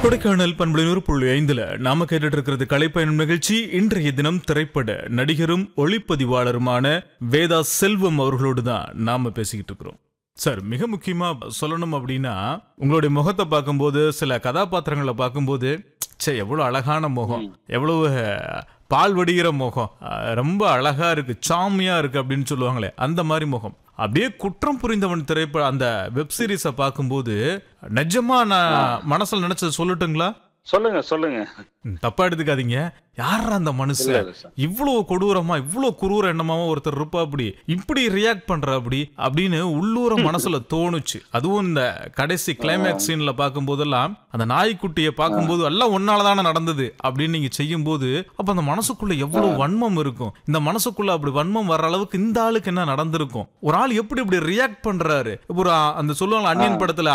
கொடைக்கானல் பண்புல புள்ளி ஐந்துல நாம கேட்டுட்டு இருக்கிறது கலைப்பயணம் நிகழ்ச்சி இன்றைய தினம் திரைப்பட நடிகரும் ஒளிப்பதிவாளருமான வேதா செல்வம் அவர்களோடு தான் நாம பேசிக்கிட்டு இருக்கிறோம் சார் மிக முக்கியமா சொல்லணும் அப்படின்னா உங்களுடைய முகத்தை பார்க்கும்போது சில கதாபாத்திரங்களை பார்க்கும்போது ச்சே எவ்வளவு அழகான முகம் எவ்வளவு அஹ், பால் வடிகிற முகம் அஹ், ரொம்ப அழகா இருக்கு சாமியா இருக்கு அப்படின்னு சொல்லுவாங்களே அந்த மாதிரி முகம் அப்படியே குற்றம் புரிந்தவன் திரைப்பட அந்த வெப் சீரிஸை பார்க்கும்போது நிஜமா நான் மனசுல நினைச்சது சொல்லட்டுங்களா சொல்லுங்க சொல்லுங்க ம், தப்பா எடுத்துக்காதீங்க யார் அந்த இல்ல, மனுஷன் இல்ல சார். இவ்வளவு கொடூரமா இவ்வளவு குரூர எண்ணமாவா ஒருத்தர் இருப்பா அப்படி இப்படி ரியாக்ட் பண்ற அப்படி அப்படின்னு உள்ளூர மனசுல தோணுச்சு அதுவும் இந்த கடைசி கிளைமேக்ஸ் சீன்ல பார்க்கும்போதெல்லாம் அந்த நாய்க்குட்டியை பார்க்கும்போது எல்லாம் ஒன்னாலதானே நடந்தது அப்படின்னு நீங்க செய்யும்போது அப்ப அந்த மனசுக்குள்ள எவ்வளவு வன்மம் இருக்கும் இந்த மனசுக்குள்ள அப்படி வன்மம் வர்ற அளவுக்கு இந்த ஆளுக்கு என்ன நடந்திருக்கும் ஒரு ஆள் எப்படி இப்படி ரியாக்ட் பண்றாரு இப்போ ஒரு ஆ- அந்த சொல்லுவாங்க அன்னியன் படத்துல